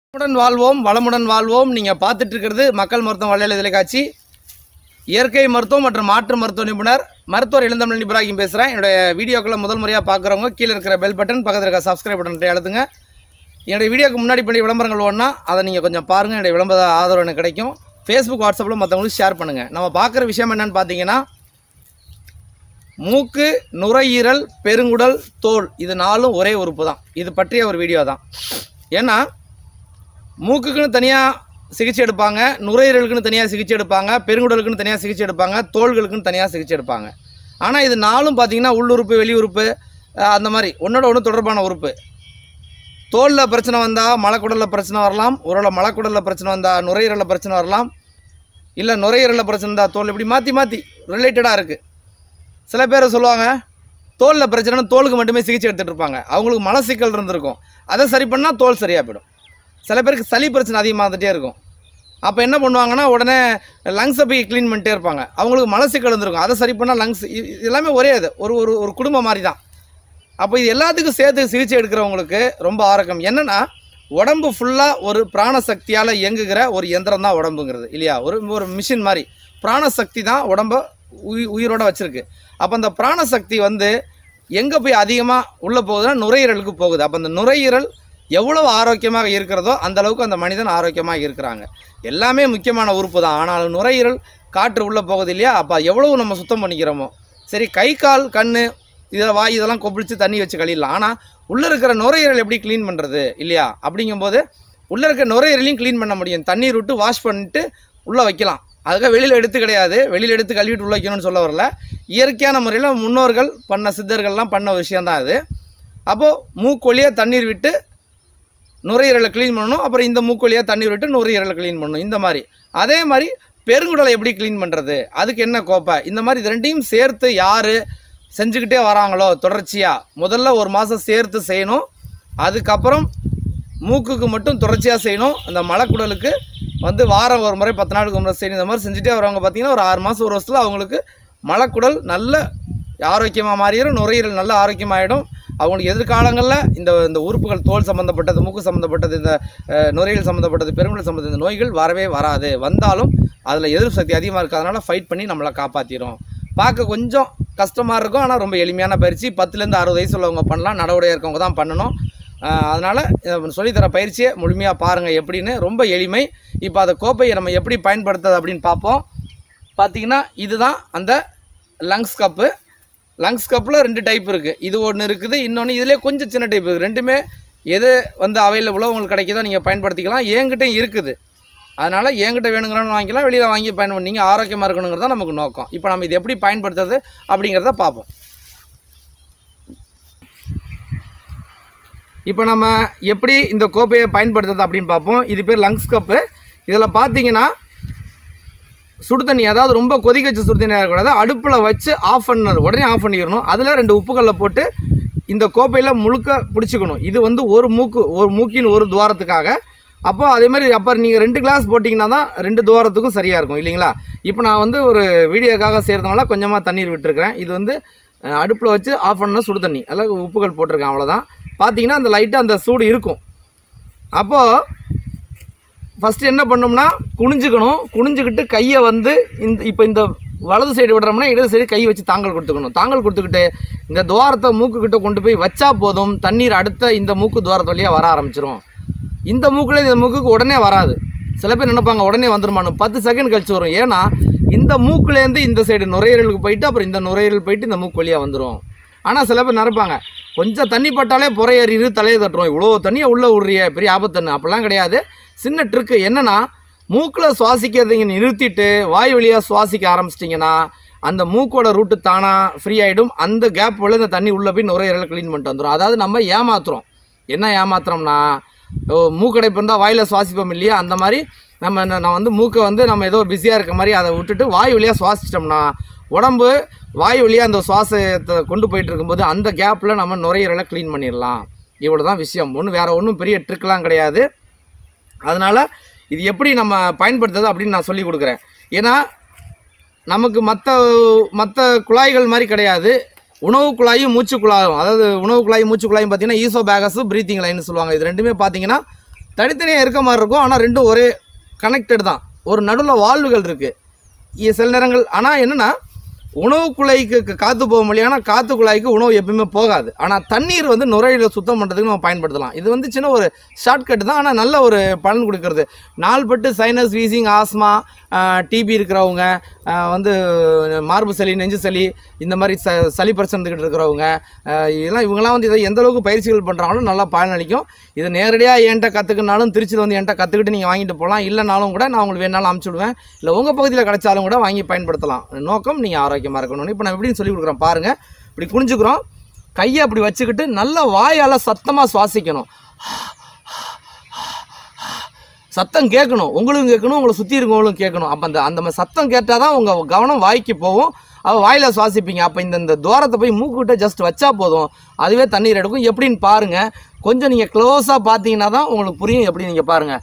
வளமுடன் வாழ்வோம் வளமுடன் வாழ்வோம் நீங்கள் பார்த்துட்டு இருக்கிறது மக்கள் மருத்துவம் வலையில தொலைக்காட்சி இயற்கை மருத்துவம் மற்றும் மாற்று மருத்துவ நிபுணர் மருத்துவர் இளந்தமிழ் இப்ராஹிம் பேசுகிறேன் என்னுடைய வீடியோக்களை முதல் முறையாக பார்க்குறவங்க கீழே இருக்கிற பெல் பட்டன் பக்கத்தில் இருக்க சப்ஸ்கிரைப் பட்டன் அழுத்துங்க என்னுடைய வீடியோக்கு முன்னாடி பண்ணி விளம்பரங்கள் ஒன்றா அதை நீங்கள் கொஞ்சம் பாருங்கள் என்னுடைய விளம்பர ஆதரவு எனக்கு கிடைக்கும் ஃபேஸ்புக் வாட்ஸ்அப்பில் மற்றவங்களுக்கு ஷேர் பண்ணுங்கள் நம்ம பார்க்குற விஷயம் என்னன்னு பார்த்தீங்கன்னா மூக்கு நுரையீரல் பெருங்குடல் தோல் இது நாலும் ஒரே உறுப்பு தான் இது பற்றிய ஒரு வீடியோ தான் ஏன்னா மூக்குக்குன்னு தனியாக சிகிச்சை எடுப்பாங்க நுரையீரலுக்குன்னு தனியாக சிகிச்சை எடுப்பாங்க பெருங்குடலுக்குன்னு தனியாக சிகிச்சை எடுப்பாங்க தோள்களுக்குன்னு தனியாக சிகிச்சை எடுப்பாங்க ஆனால் இது நாலும் பார்த்தீங்கன்னா உள்ளுறுப்பு வெளி உறுப்பு அஹ், அந்த மாதிரி ஒன்றோட ஒன்று தொடர்பான உறுப்பு தோலில் பிரச்சனை வந்தால் மலக்குடலில் பிரச்சனை வரலாம் ஒருவேளை மலக்குடலில் பிரச்சனை வந்தால் நுரையீரலில் பிரச்சனை வரலாம் இல்லை நுரையீரலில் பிரச்சனை இருந்தால் தோல் இப்படி மாற்றி மாற்றி ரிலேட்டடாக இருக்குது சில பேர் சொல்லுவாங்க தோலில் பிரச்சனைன்னு தோலுக்கு மட்டுமே சிகிச்சை எடுத்துகிட்டு இருப்பாங்க அவங்களுக்கு மலச்சிக்கல் இருந்திருக்கும் அதை சரி பண்ணால் தோல் சரியாக போயிடும் சில பேருக்கு சளி பிரச்சனை அதிகமாகிட்டே இருக்கும் அப்போ என்ன பண்ணுவாங்கன்னா உடனே லங்ஸை போய் க்ளீன் பண்ணிட்டே இருப்பாங்க அவங்களுக்கு மலச்சிக்கல் இருந்திருக்கும் அதை சரி பண்ணால் லங்ஸ் எல்லாமே ஒரே இது ஒரு ஒரு ஒரு குடும்பம் மாதிரி தான் அப்போ இது எல்லாத்துக்கும் சேர்த்து சிகிச்சை எடுக்கிறவங்களுக்கு ரொம்ப ஆரோக்கியம் என்னென்னா உடம்பு ஃபுல்லாக ஒரு பிராணசக்தியால் இயங்குகிற ஒரு இயந்திரம் தான் உடம்புங்கிறது இல்லையா ஒரு ஒரு மிஷின் மாதிரி பிராணசக்தி தான் உடம்ப உயி உயிரோட வச்சுருக்கு அப்போ அந்த பிராணசக்தி வந்து எங்கே போய் அதிகமாக உள்ளே போகுதுன்னா நுரையீரலுக்கு போகுது அப்போ அந்த நுரையீரல் எவ்வளவு ஆரோக்கியமாக இருக்கிறதோ அந்த அளவுக்கு அந்த மனிதன் ஆரோக்கியமாக இருக்கிறாங்க எல்லாமே முக்கியமான உறுப்பு தான் ஆனாலும் நுரையீரல் காற்று உள்ளே போகுது இல்லையா அப்போ எவ்வளவு நம்ம சுத்தம் பண்ணிக்கிறோமோ சரி கை கால் கண் இதில் வாய் இதெல்லாம் கொப்பளிச்சு தண்ணி வச்சு கழிடலாம் ஆனால் உள்ளே இருக்கிற நுரையீரல் எப்படி க்ளீன் பண்ணுறது இல்லையா அப்படிங்கும்போது உள்ளே இருக்கிற நுரையீரலையும் க்ளீன் பண்ண முடியும் தண்ணீர் விட்டு வாஷ் பண்ணிட்டு உள்ளே வைக்கலாம் அதுக்காக வெளியில் எடுத்து கிடையாது வெளியில் எடுத்து கழுவிட்டு உள்ள வைக்கணும்னு சொல்ல வரல இயற்கையான முறையில் முன்னோர்கள் பண்ண சித்தர்கள்லாம் பண்ண விஷயந்தான் அது அப்போது மூக்கொழியாக தண்ணீர் விட்டு நுரையீரலை க்ளீன் பண்ணணும் அப்புறம் இந்த மூக்கொழியாக தண்ணீர் விட்டு நுரையீரலை க்ளீன் பண்ணணும் இந்த மாதிரி அதே மாதிரி பெருங்குடலை எப்படி க்ளீன் பண்ணுறது அதுக்கு என்ன கோப்பை இந்த மாதிரி இது ரெண்டையும் சேர்த்து யார் செஞ்சுக்கிட்டே வராங்களோ தொடர்ச்சியாக முதல்ல ஒரு மாதம் சேர்த்து செய்யணும் அதுக்கப்புறம் மூக்குக்கு மட்டும் தொடர்ச்சியாக செய்யணும் அந்த மலைக்குடலுக்கு வந்து வாரம் ஒரு முறை பத்து நாளுக்கு ஒரு முறை செய்யணும் இந்த மாதிரி செஞ்சுட்டே வரவங்க பார்த்தீங்கன்னா ஒரு ஆறு மாதம் ஒரு வருஷத்தில் அவங்களுக்கு மலைக்குடல் நல்ல ஆரோக்கியமாக மாறிடும் நுரையீரல் நல்ல ஆரோக்கியமாகிடும் அவங்களுக்கு எதிர்காலங்களில் இந்த இந்த உறுப்புகள் தோல் சம்மந்தப்பட்டது மூக்கு சம்மந்தப்பட்டது இந்த அஹ், நுரையீரல் சம்மந்தப்பட்டது பெருங்குடல் சம்மந்தப்பட்ட இந்த நோய்கள் வரவே வராது வந்தாலும் அதில் எதிர்ப்பு சக்தி அதிகமாக இருக்கிறதுனால ஃபைட் பண்ணி நம்மளை காப்பாற்றிடும் பார்க்க கொஞ்சம் கஷ்டமாக இருக்கும் ஆனால் ரொம்ப எளிமையான பயிற்சி பத்துலேருந்து அறுபது வயசு உள்ளவங்க பண்ணலாம் நடவடிக்கை இருக்கவங்க தான் பண்ணணும் அதனால் சொல்லித்தர பயிற்சியை முழுமையாக பாருங்கள் எப்படின்னு ரொம்ப எளிமை இப்போ அந்த கோப்பையை நம்ம எப்படி பயன்படுத்துறது அப்படின்னு பார்ப்போம் பார்த்தீங்கன்னா இதுதான் அந்த லங்ஸ் கப்பு லங்ஸ் கப்பில் ரெண்டு டைப் இருக்குது இது ஒன்று இருக்குது இன்னொன்று இதிலே கொஞ்சம் சின்ன டைப் இருக்குது ரெண்டுமே எது வந்து அவைலபிளோ உங்களுக்கு கிடைக்குதோ நீங்கள் பயன்படுத்திக்கலாம் என்கிட்டயும் இருக்குது அதனால் என்கிட்ட வேணுங்கிறன்னு வாங்கிக்கலாம் வெளியில் வாங்கி பயன்படு நீங்கள் ஆரோக்கியமாக இருக்கணுங்கிறது தான் நமக்கு நோக்கம் இப்போ நம்ம இது எப்படி பயன்படுத்துறது அப்படிங்கிறத பார்ப்போம் இப்போ நம்ம எப்படி இந்த கோப்பையை பயன்படுத்துறது அப்படின்னு பார்ப்போம் இது பேர் லங்ஸ் கப்பு இதில் பார்த்தீங்கன்னா சுடு தண்ணி அதாவது ரொம்ப கொதிக்க வச்சு சுடு தண்ணி இருக்கக்கூடாது அடுப்பில் வச்சு ஆஃப் பண்ணது உடனே ஆஃப் பண்ணிடணும் அதில் ரெண்டு உப்புக்கல்லை போட்டு இந்த கோப்பையில் முழுக்க பிடிச்சிக்கணும் இது வந்து ஒரு மூக்கு ஒரு மூக்கின் ஒரு துவாரத்துக்காக அப்போ அதே மாதிரி அப்போ நீங்கள் ரெண்டு கிளாஸ் போட்டிங்கன்னா தான் ரெண்டு துவாரத்துக்கும் சரியாக இருக்கும் இல்லைங்களா இப்போ நான் வந்து ஒரு வீடியோக்காக செய்கிறதுனால கொஞ்சமாக தண்ணீர் விட்டுருக்கிறேன் இது வந்து அடுப்பில் வச்சு ஆஃப் பண்ண சுடு தண்ணி அதில் உப்புகள் போட்டிருக்கேன் அவ்வளோதான் பார்த்தீங்கன்னா அந்த லைட்டாக அந்த சூடு இருக்கும் அப்போது ஃபஸ்ட்டு என்ன பண்ணோம்னா குனிஞ்சுக்கணும் குனிஞ்சுக்கிட்டு கையை வந்து இந்த இப்போ இந்த வலது சைடு விடுறோம்னா இடது சைடு கை வச்சு தாங்கல் கொடுத்துக்கணும் தாங்கல் கொடுத்துக்கிட்டு இந்த துவாரத்தை மூக்குக்கிட்ட கொண்டு போய் வச்சா போதும் தண்ணீர் அடுத்த இந்த மூக்கு துவாரத்து வழியாக வர ஆரம்பிச்சிரும் இந்த மூக்குல இந்த மூக்குக்கு உடனே வராது சில பேர் நினைப்பாங்க உடனே வந்துருமான்னு பத்து செகண்ட் கழிச்சு வரும் ஏன்னா இந்த மூக்குலேருந்து இந்த சைடு நுரையீரலுக்கு போயிட்டு அப்புறம் இந்த நுரையீரல் போயிட்டு இந்த மூக்கு வழியாக வந்துடும் ஆனால் சில பேர் நினைப்பாங்க கொஞ்சம் தண்ணி பட்டாலே புறையறிது தலையை தட்டுறோம் இவ்வளோ தண்ணியை உள்ளே விட்றிய பெரிய ஆபத்துன்னு அப்படிலாம் கிடையாது சின்ன ட்ரிக்கு என்னன்னா மூக்கில் சுவாசிக்கிறதைங்க நிறுத்திட்டு வாய் வழியாக சுவாசிக்க ஆரம்பிச்சிட்டிங்கன்னா அந்த மூக்கோட ரூட்டு தானாக ஃப்ரீ ஆகிடும் அந்த கேப் வழியா இந்த தண்ணி உள்ளே போய் நுரையீரலை க்ளீன் பண்ணிட்டு வந்துடும் அதாவது நம்ம ஏமாத்துறோம் என்ன ஏமாத்துறோம்னா ஓ, மூக்கடைப்பு இருந்தால் வாயில் சுவாசிப்போம் இல்லையா அந்த மாதிரி நம்ம என்ன- நான் வந்து மூக்கை வந்து நம்ம ஏதோ பிஸியாக இருக்க மாதிரி அதை விட்டுட்டு வாய் வழியாக சுவாசிச்சிட்டோம்னா உடம்பு வாய் வழியாக அந்த சுவாசத்தை கொண்டு போயிட்டு இருக்கும்போது அந்த கேப்பில் நம்ம நுரையீரலை க்ளீன் பண்ணிடலாம் இவ்வளோ தான் விஷயம் ஒன்றும் வேறு ஒன்றும் பெரிய ட்ரிக்லாம் கிடையாது அதனால் இது எப்படி நம்ம பயன்படுத்துறது அப்படின்னு நான் சொல்லி கொடுக்குறேன் ஏன்னா நமக்கு மற்ற மற்ற குழாய்கள் மாதிரி கிடையாது உணவு குழாயும் மூச்சு குழாயும் அதாவது உணவு குழாயும் மூச்சு குழாயும் பார்த்தீங்கன்னா ஈசோ பேகஸ் ப்ரீத்திங் லைன் சொல்லுவாங்க இது ரெண்டுமே பார்த்தீங்கன்னா தனித்தனியாக இருக்க மாதிரி இருக்கும் ஆனால் ரெண்டும் ஒரே கனெக்டட் தான் ஒரு நடுவில் வால்வுகள் இருக்குது சில நேரங்கள் ஆனால் என்னென்னா உணவு குழாய்க்கு க- காத்து போக முடியும் ஆனால் காத்து குழாய்க்கு உணவு எப்பயுமே போகாது ஆனால் தண்ணீர் வந்து நுரையீரலை சுத்தம் பண்ணுறதுக்கு நம்ம பயன்படுத்தலாம் இது வந்து சின்ன ஒரு ஷார்ட்கட் தான் ஆனால் நல்ல ஒரு பலன் கொடுக்கறது நாள்பட்டு சைனஸ் வீசிங் ஆஸ்மா டிபி இருக்கிறவங்க ஆஹ் வந்து மார்பு சளி நெஞ்சு சளி இந்த மாதிரி ச சளி பிரச்சனைக்கிட்டு இருக்கிறவங்க ஆஹ் இதெல்லாம் இவங்கெல்லாம் வந்து இதை எந்த அளவுக்கு பயிற்சிகள் பண்ணுறாங்களோ நல்லா பலனளிக்கும் இது நேரடியாக என்கிட்ட கற்றுக்கினாலும் திருச்சியில் வந்து என்கிட்ட கற்றுக்கிட்டு நீங்கள் வாங்கிட்டு போகலாம் இல்லைனாலும் கூட நான் உங்களுக்கு வேணாலும் அமுச்சு விடுவேன் இல்லை உங்கள் பகுதியில் கிடைச்சாலும் கூட வாங்கி பயன்படுத்தலாம் நோக்கம் நீங்கள் ஆரோக்கியமாக இருக்கணும்னு இப்போ நான் எப்படின்னு சொல்லி கொடுக்குறேன் பாருங்கள் இப்படி குனிஞ்சுக்கிறோம் கையை அப்படி வச்சுக்கிட்டு நல்ல வாயால் சத்தமாக சுவாசிக்கணும் சத்தம் கேட்கணும் உங்களுக்கும் கேட்கணும் உங்களை சுற்றி இருக்கவங்களும் கேட்கணும் அப்போ அந்த அந்த மாதிரி சத்தம் கேட்டால் தான் உங்கள் கவனம் வாய்க்கு போகும் அவள் வாயில் சுவாசிப்பீங்க அப்போ இந்த இந்த துவாரத்தை போய் மூக்குக்கிட்ட ஜஸ்ட் வச்சா போதும் அதுவே தண்ணீர் எடுக்கும் எப்படின்னு பாருங்கள் கொஞ்சம் நீங்கள் க்ளோஸாக பார்த்தீங்கன்னா தான் உங்களுக்கு புரியும் எப்படி நீங்கள் பாருங்கள்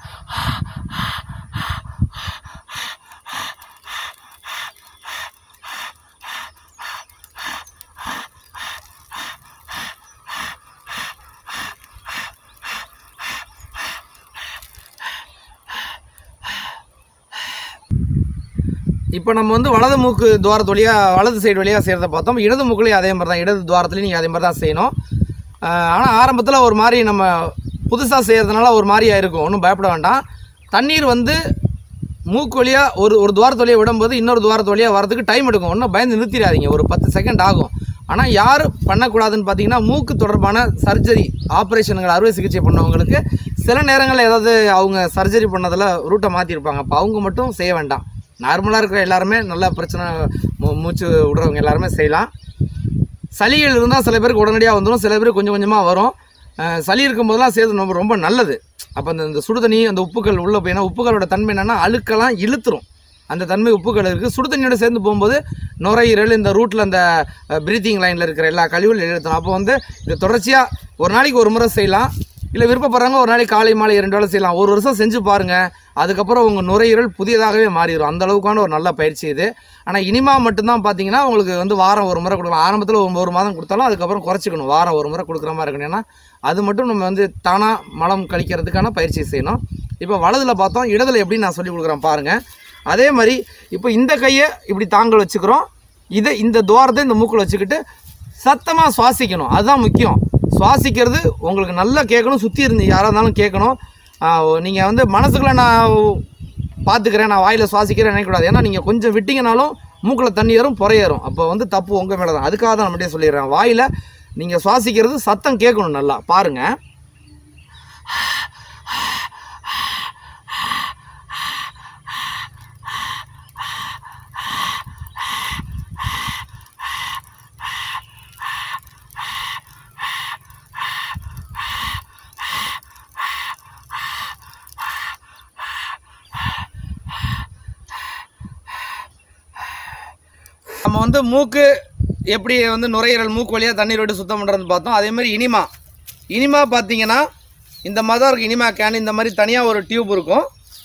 இப்போ நம்ம வந்து வலது மூக்கு துவாரத்து வழியாக வலது சைடு வழியாக செய்கிறத பார்த்தோம் இடது மூக்குலேயும் அதே மாதிரி தான் இடது துவாரத்துலேயும் நீங்கள் அதே மாதிரி தான் செய்யணும் ஆனால் ஆரம்பத்தில் ஒரு மாதிரி நம்ம புதுசாக செய்கிறதுனால ஒரு மாதிரியா இருக்கும் ஒன்றும் பயப்பட வேண்டாம் தண்ணீர் வந்து மூக்கு வழியாக ஒரு ஒரு துவாரத்து வழியாக விடும்போது இன்னொரு துவாரத்து வழியாக வரதுக்கு டைம் எடுக்கும் ஒன்றும் பயந்து நிறுத்திடாதீங்க ஒரு பத்து செகண்ட் ஆகும் ஆனால் யார் பண்ணக்கூடாதுன்னு பார்த்தீங்கன்னா மூக்கு தொடர்பான சர்ஜரி ஆப்ரேஷனுங்கள் அறுவை சிகிச்சை பண்ணவங்களுக்கு சில நேரங்களில் ஏதாவது அவங்க சர்ஜரி பண்ணதில் ரூட்டை மாற்றிருப்பாங்க அப்போ அவங்க மட்டும் செய்ய வேண்டாம் நார்மலாக இருக்கிற எல்லாருமே நல்ல பிரச்சனை மூ- மூச்சு விடுறவங்க எல்லாருமே செய்யலாம் சளிகள் இருந்தால் சில பேருக்கு உடனடியாக வந்துடும் சில பேருக்கு கொஞ்சம் கொஞ்சமாக வரும் அஹ் சளி இருக்கும்போதெல்லாம் செய்யறது ரொம்ப ரொம்ப நல்லது அப்போ அந்த இந்த சுடுதண்ணி அந்த உப்புக்கள் உள்ளே போயினா உப்புகளோட தன்மை என்னென்னா அழுக்கெல்லாம் இழுத்துரும் அந்த தன்மை உப்புக்கள் இருக்குது சுடு தண்ணியோட சேர்ந்து போகும்போது நுரையீரல் இந்த ரூட்டில் அந்த ப்ரீத்திங் லைனில் இருக்கிற எல்லா கழிவுகளும் இழுத்துரும் அப்போ வந்து இது தொடர்ச்சியாக ஒரு நாளைக்கு ஒரு முறை செய்யலாம் இல்லை விருப்பப்படுறவங்க ஒரு நாளைக்கு காலை மாலை இரண்டு வேளை செய்யலாம் ஒரு வருஷம் செஞ்சு பாருங்கள் அதுக்கப்புறம் உங்கள் நுரையீரல் புதியதாகவே மாறிடும் அந்த அளவுக்கான ஒரு நல்ல பயிற்சி இது ஆனால் இனிமா மட்டும்தான் பார்த்தீங்கன்னா உங்களுக்கு வந்து வாரம் ஒரு முறை கொடுக்கலாம் ஆரம்பத்தில் ஒரு ஒரு மாதம் கொடுத்தாலும் அதுக்கப்புறம் குறைச்சிக்கணும் வாரம் ஒரு முறை கொடுக்குற மாதிரி இருக்கணும் ஏன்னா அது மட்டும் நம்ம வந்து தானாக மலம் கழிக்கிறதுக்கான பயிற்சி செய்யணும் இப்போ வலதுல பார்த்தோம் இடதுல எப்படி நான் சொல்லி கொடுக்குறேன் பாருங்கள் அதே மாதிரி இப்போ இந்த கையை இப்படி தாங்கல் வச்சுக்கிறோம் இதை இந்த துவாரத்தை இந்த மூக்கில் வச்சுக்கிட்டு சத்தமாக சுவாசிக்கணும் அதுதான் முக்கியம் சுவாசிக்கிறது உங்களுக்கு நல்லா கேட்கணும் சுற்றி இருந்து யாராக இருந்தாலும் கேட்கணும் நீங்கள் வந்து மனசுக்குள்ளே நான் பார்த்துக்கிறேன் நான் வாயில் சுவாசிக்கிறேன் நினைக்கக்கூடாது ஏன்னா நீங்கள் கொஞ்சம் விட்டீங்கனாலும் மூக்கில் தண்ணி ஏறும் புறையேறும் அப்போ வந்து தப்பு உங்கள் மேலே தான் அதுக்காக தான் நம்மகிட்டே சொல்லிடுறேன் வாயில் நீங்கள் சுவாசிக்கிறது சத்தம் கேட்கணும் நல்லா பாருங்கள் நம்ம வந்து மூக்கு எப்படி வந்து நுரையீரல் மூக்கு வழியாக தண்ணீர் விட்டு சுத்தம் பண்ணுறதுன்னு பார்த்தோம் அதே மாதிரி இனிமா இனிமா பார்த்தீங்கன்னா இந்த மாதிரி தான் இருக்கும் இனிமா கேன் இந்த மாதிரி தனியாக ஒரு டியூப் இருக்கும்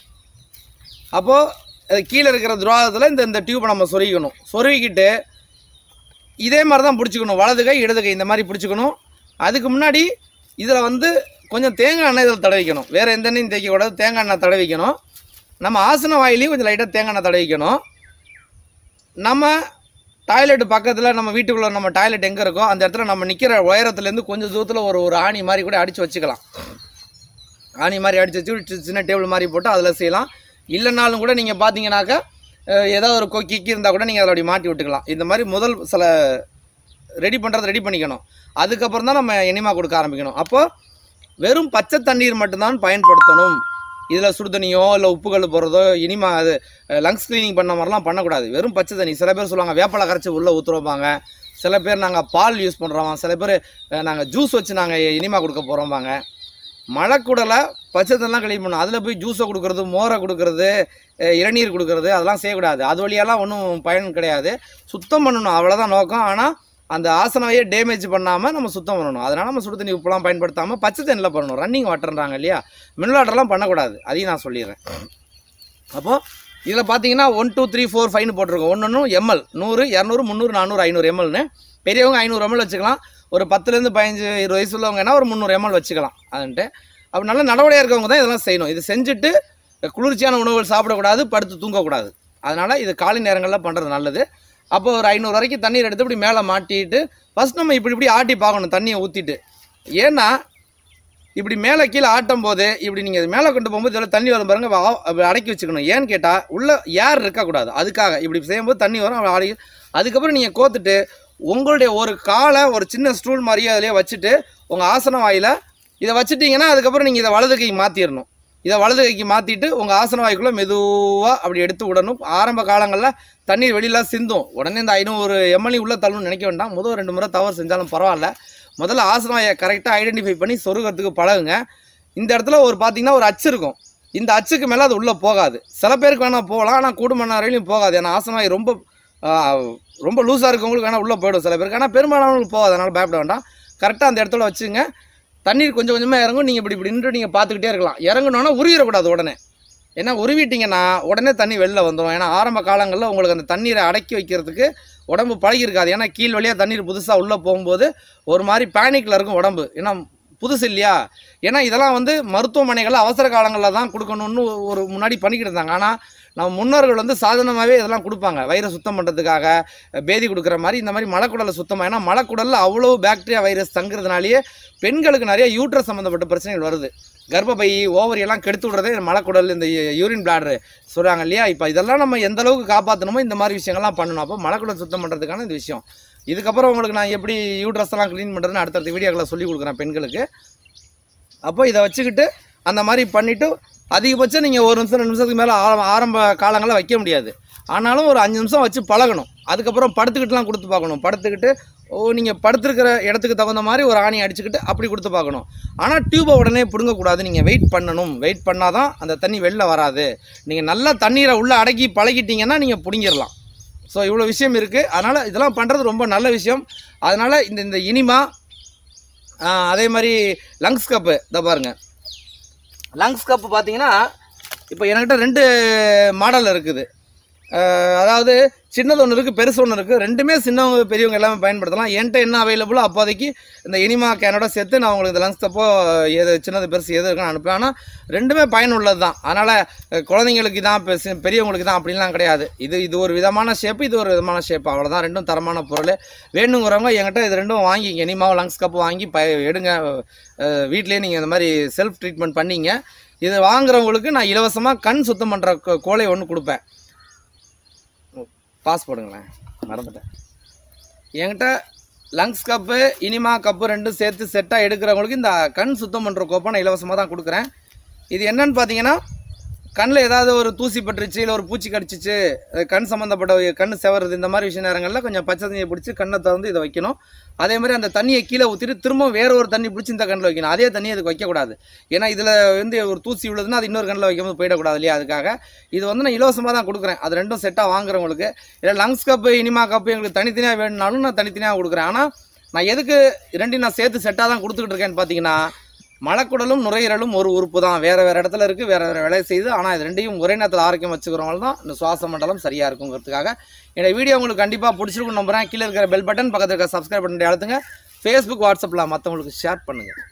அப்போது கீழே இருக்கிற துரோகத்தில் இந்த இந்த டியூப்பை நம்ம சொருகிக்கணும் சொருகிக்கிட்டு இதே மாதிரி தான் பிடிச்சிக்கணும் வலது கை இடது கை இந்த மாதிரி பிடிச்சிக்கணும் அதுக்கு முன்னாடி இதில் வந்து கொஞ்சம் தேங்காய் எண்ணெய் இதில் தடவிக்கணும் வேறு எந்த எண்ணெயும் தேய்க்கக்கூடாது தேங்காய் எண்ணெய் தடவிக்கணும் நம்ம ஆசன வாயிலையும் கொஞ்சம் லைட்டாக தேங்காய் எண்ணெய் தடவிக்கணும் நம்ம டாய்லெட் பக்கத்தில் நம்ம வீட்டுக்குள்ளே நம்ம டாய்லெட் எங்கே இருக்கோ அந்த இடத்துல நம்ம நிற்கிற உயரத்துலேருந்து கொஞ்சம் தூரத்தில் ஒரு ஒரு ஆணி மாதிரி கூட அடித்து வச்சுக்கலாம் ஆணி மாதிரி அடித்து வச்சு ஒரு சி- சின்ன டேபிள் மாதிரி போட்டு அதில் செய்யலாம் இல்லைனாலும் கூட நீங்கள் பார்த்தீங்கன்னாக்கா அஹ், ஏதாவது ஒரு கொக்கிக்கு இருந்தால் கூட நீங்கள் அதில் அப்படி மாட்டி விட்டுக்கலாம் இந்த மாதிரி முதல் சில ரெடி பண்ணுறது ரெடி பண்ணிக்கணும் அதுக்கப்புறம் தான் நம்ம எனிமா கொடுக்க ஆரம்பிக்கணும் அப்போ வெறும் பச்சை தண்ணீர் மட்டும்தான் பயன்படுத்தணும் இதில் சுடுதண்ணியோ இல்லை உப்புகள் போடுறதோ இனிமா அது லங்ஸ் க்ளீனிங் பண்ண மாதிரிலாம் பண்ணக்கூடாது வெறும் பச்சை தண்ணி சில பேர் சொல்லுவாங்க வேப்பலை கரைச்சி உள்ளே ஊற்றுறப்பாங்க சில பேர் நாங்கள் பால் யூஸ் பண்ணுறோம் சில பேர் நாங்கள் ஜூஸ் வச்சு நாங்கள் இனிமா கொடுக்க போகிறோம்பாங்க மழைக்குடலை பச்சை தண்ணிலாம் கழிவு பண்ணணும் அதில் போய் ஜூஸை கொடுக்குறது மோரை கொடுக்குறது அஹ் இளநீர் கொடுக்குறது அதெல்லாம் செய்யக்கூடாது அது வழியெல்லாம் ஒன்றும் பயன் கிடையாது சுத்தம் பண்ணணும் அவ்வளோதான் நோக்கம் ஆனால் அந்த ஆசனாவையே டேமேஜ் பண்ணாமல் நம்ம சுத்தம் பண்ணணும் அதனால் நம்ம சுடு தண்ணி உப்புலாம் பயன்படுத்தாமல் பச்சை தண்ணியில் பண்ணணும் ரன்னிங் வாட்டர்ன்றாங்க இல்லையா மினரல் வாட்டர்லாம் பண்ணக்கூடாது அதையும் நான் சொல்லிடுறேன் அப்போது இதில் பார்த்தீங்கன்னா ஒன் டூ த்ரீ ஃபோர் ஃபைவ்னு போட்டிருக்கோம் ஒன்று ஒன்று எம்எல் நூறு இரநூறு முந்நூறு நானூறு ஐநூறு எம்எல்னு பெரியவங்க ஐநூறு எம்எல் வச்சுக்கலாம் ஒரு பத்துலேருந்து பதினஞ்சு இருபது வயசு உள்ளவங்கன்னா ஒரு முந்நூறு எம்எல் வச்சுக்கலாம் அதுன்ட்டு அப்போ நல்ல நடவடிக்கையாக இருக்கவங்க தான் இதெல்லாம் செய்யணும் இது செஞ்சுட்டு குளிர்ச்சியான உணவுகள் சாப்பிடக்கூடாது படுத்து தூங்கக்கூடாது அதனால் இது காலை நேரங்களில் பண்ணுறது நல்லது அப்போ ஒரு ஐநூறு வரைக்கும் தண்ணீர் எடுத்து இப்படி மேலே மாட்டிட்டு ஃபஸ்ட் நம்ம இப்படி இப்படி ஆட்டி பார்க்கணும் தண்ணியை ஊற்றிட்டு ஏன்னா இப்படி மேலே கீழே ஆட்டும் போது இப்படி நீங்கள் மேலே கொண்டு போகும்போது இதில் தண்ணி வரும் பாருங்க வா- அப்படி அடக்கி வச்சுக்கணும் ஏன்னு கேட்டால் உள்ள ஏர் இருக்கக்கூடாது அதுக்காக இப்படி செய்யும்போது தண்ணி வரும் அப்படி அடக்கி அதுக்கப்புறம் நீங்கள் கோத்துட்டு உங்களுடைய ஒரு காலை ஒரு சின்ன ஸ்டூல் மாதிரியே அதிலே வச்சுட்டு உங்கள் ஆசன வாயில் இதை வச்சுட்டீங்கன்னா அதுக்கப்புறம் நீங்கள் இதை வலது கைக்கு மாற்றிடணும் இதை வலது கைக்கு மாற்றிட்டு உங்கள் ஆசன வாய்க்குள்ளே மெதுவாக அப்படி எடுத்து விடணும் ஆரம்ப காலங்களில் தண்ணீர் வெளியில் சிந்தும் உடனே இந்த ஐநூறு எம்எல்ஏ உள்ள தள்ளணும்னு நினைக்க வேண்டாம் முதல் ரெண்டு முறை தவறு செஞ்சாலும் பரவாயில்ல முதல்ல ஆசன வாயை கரெக்டாக ஐடென்டிஃபை பண்ணி சொருகிறதுக்கு பழகுங்க இந்த இடத்துல ஒரு பார்த்தீங்கன்னா ஒரு அச்சு இருக்கும் இந்த அச்சுக்கு மேலே அது உள்ளே போகாது சில பேருக்கு வேணால் போகலாம் ஆனால் கூடுமான வரையிலும் போகாது ஏன்னா ஆசன வாய் ரொம்ப ஆ, ரொம்ப லூஸாக இருக்கவங்களுக்கு வேணால் உள்ளே போயிடும் சில பேருக்கு ஆனால் பெரும்பாலானவங்களுக்கு போகாது அதனால் பயப்பட வேண்டாம் கரெக்டாக அந்த இடத்துல வச்சுங்க தண்ணீர் கொஞ்சம் கொஞ்சமாக இறங்கும் நீங்கள் இப்படி இப்படி நின்று நீங்கள் பார்த்துக்கிட்டே இருக்கலாம் இறங்கணுன்னா உருவிடக்கூடாது உடனே ஏன்னா உருவிட்டீங்கன்னா உடனே தண்ணி வெளில வந்துடும் ஏன்னா ஆரம்ப காலங்களில் உங்களுக்கு அந்த தண்ணீரை அடக்கி வைக்கிறதுக்கு உடம்பு பழகிருக்காது ஏன்னா கீழ் வழியாக தண்ணீர் புதுசாக உள்ளே போகும்போது ஒரு மாதிரி பேனிக்கில் இருக்கும் உடம்பு ஏன்னா புதுசு இல்லையா ஏன்னா இதெல்லாம் வந்து மருத்துவமனைகளில் அவசர காலங்களில் தான் கொடுக்கணும்னு ஒரு முன்னாடி பண்ணிக்கிட்டு இருந்தாங்க ஆனால் நம்ம முன்னோர்கள் வந்து சாதனமாகவே இதெல்லாம் கொடுப்பாங்க வயிறை சுத்தம் பண்ணுறதுக்காக பேதி கொடுக்குற மாதிரி இந்த மாதிரி மலக்குடலை சுத்தமாக ஏன்னா மலக்குடலில் அவ்வளோ பாக்டீரியா வைரஸ் தங்குறதுனாலேயே பெண்களுக்கு நிறைய யூட்ரஸ் சம்மந்தப்பட்ட பிரச்சனைகள் வருது கர்ப்பப்பை ஓவரி எல்லாம் கெடுத்து விடுறதே மலக்குடல் இந்த யூரின் பிளாடர் சொல்கிறாங்க இல்லையா இப்போ இதெல்லாம் நம்ம எந்த அளவுக்கு காப்பாற்றணுமோ இந்த மாதிரி விஷயங்கள்லாம் பண்ணணும் அப்போ மலக்குடல் சுத்தம் பண்ணுறதுக்கான இந்த விஷயம் இதுக்கப்புறம் உங்களுக்கு நான் எப்படி யூட்ரஸ் எல்லாம் க்ளீன் பண்ணுறதுன்னு அடுத்தடுத்த வீடியோக்களை சொல்லி கொடுக்குறேன் பெண்களுக்கு அப்போ இதை வச்சுக்கிட்டு அந்த மாதிரி பண்ணிவிட்டு அதிகபட்சம் நீங்கள் ஒரு நிமிஷம் ரெண்டு நிமிஷத்துக்கு மேலே ஆரம்ப காலங்களில் வைக்க முடியாது ஆனாலும் ஒரு அஞ்சு நிமிஷம் வச்சு பழகணும் அதுக்கப்புறம் படுத்துக்கிட்டுலாம் கொடுத்து பார்க்கணும் படுத்துக்கிட்டு ஓ நீங்கள் படுத்துருக்கிற இடத்துக்கு தகுந்த மாதிரி ஒரு ஆணி அடிச்சுக்கிட்டு அப்படி கொடுத்து பார்க்கணும் ஆனால் டியூபை உடனே பிடுங்கக்கூடாது நீங்கள் வெயிட் பண்ணணும் வெயிட் பண்ணால் தான் அந்த தண்ணி வெளில வராது நீங்கள் நல்லா தண்ணீரை உள்ளே அடக்கி பழகிட்டீங்கன்னா நீங்கள் பிடுங்கிடலாம் ஸோ இவ்வளோ விஷயம் இருக்குது அதனால் இதெல்லாம் பண்ணுறது ரொம்ப நல்ல விஷயம் அதனால் இந்த இந்த இனிமா ஆஹ், அதே மாதிரி லங்ஸ் கப்பு இதை பாருங்கள் லங்ஸ் கப்பு பார்த்தீங்கன்னா இப்போ என்கிட்ட ரெண்டு மாடல் இருக்குது அஹ் அதாவது சின்னது ஒன்று இருக்குது பெருசு ஒன்று இருக்குது ரெண்டுமே சின்னவங்க பெரியவங்க எல்லாமே பயன்படுத்தலாம் என்கிட்ட என்ன அவைலபிளோ அப்போதைக்கு இந்த இனிமா கேனோட சேர்த்து நான் உங்களுக்கு இந்த லங்ஸ் கப்போ எது சின்னது பெருசு எது இருக்குன்னு அனுப்புவேன் ஆனால் ரெண்டுமே பயனுள்ளது தான் அதனால் குழந்தைங்களுக்கு தான் பெருசு பெரியவங்களுக்கு தான் அப்படின்லாம் கிடையாது இது இது ஒரு விதமான ஷேப்பு இது ஒரு விதமான ஷேப் அவ்வளோதான் ரெண்டும் தரமான பொருள் வேணுங்கிறவங்க என்கிட்ட இது ரெண்டும் வாங்கி இனிமாவும் லங்ஸ் கப்பு வாங்கி ப எடுங்க அஹ் வீட்டிலேயே நீங்கள் இந்த மாதிரி செல்ஃப் ட்ரீட்மெண்ட் பண்ணீங்க இது வாங்குறவங்களுக்கு நான் இலவசமாக கண் சுத்தம் பண்ணுற கோலை ஒன்று கொடுப்பேன் பாஸ் போடுங்களேன் மறந்துட்டேன் என்கிட்ட லங்ஸ் கப்பு இனிமா கப்பு ரெண்டும் சேர்த்து செட்டாக எடுக்கிறவங்களுக்கு இந்த கண் சுத்தம் பண்ணுற கோப்பை நான் இலவசமாக தான் கொடுக்குறேன் இது என்னன்னு பார்த்தீங்கன்னா கண்ணில் ஏதாவது ஒரு தூசி பட்டுருச்சு இல்லை ஒரு பூச்சி கடிச்சிச்சு அஹ் கண் சம்மந்தப்பட்ட ஒரு கண் செவறது இந்த மாதிரி விஷய நேரங்களில் கொஞ்சம் பச்சை தண்ணியை பிடிச்சி கண்ணை திறந்து இதை வைக்கணும் அதே மாதிரி அந்த தண்ணியை கீழே ஊற்றிட்டு திரும்ப வேற ஒரு தண்ணி பிடிச்சி இந்த கண்ணில் வைக்கணும் அதே தண்ணியை அதுக்கு வைக்கக்கூடாது ஏன்னா இதில் வந்து ஒரு தூசி விழுதுன்னா அது இன்னொரு கண்ணில் வைக்கும்போது போயிடக்கூடாது இல்லையா அதுக்காக இது வந்து நான் இலவசமாக தான் கொடுக்குறேன் அது ரெண்டும் செட்டாக வாங்குறவங்களுக்கு இல்லை லங்ஸ் கப்பு இனிமா கப்பு எங்களுக்கு தனித்தனியாக வேணும்னாலும் நான் தனித்தனியாக கொடுக்குறேன் ஆனால் நான் எதுக்கு ரெண்டையும் நான் சேர்த்து செட்டாக தான் கொடுத்துக்கிட்டு இருக்கேன்னு பார்த்தீங்கன்னா மலக்குடலும் நுரையீரலும் ஒரு உறுப்பு தான் வேறு வேறு இடத்துல இருக்குது வேறு வேறு வேலை செய்யுது ஆனால் இது ரெண்டையும் ஒரே நேரத்தில் ஆரோக்கியம் வச்சுக்கிறவங்க தான் இந்த சுவாச மண்டலம் சரியாக இருக்குங்கிறதுக்காக என்னோட வீடியோ உங்களுக்கு கண்டிப்பாக பிடிச்சிருக்கும் நம்புறேன் கீழே இருக்கிற பெல் பட்டன் பக்கத்தில் இருக்கிற சப்ஸ்கிரைப் பண்ணி அழுத்துங்க ஃபேஸ்புக் வாட்ஸ்அப்பில் மற்றவங்களுக்கு ஷேர் பண்ணுங்கள்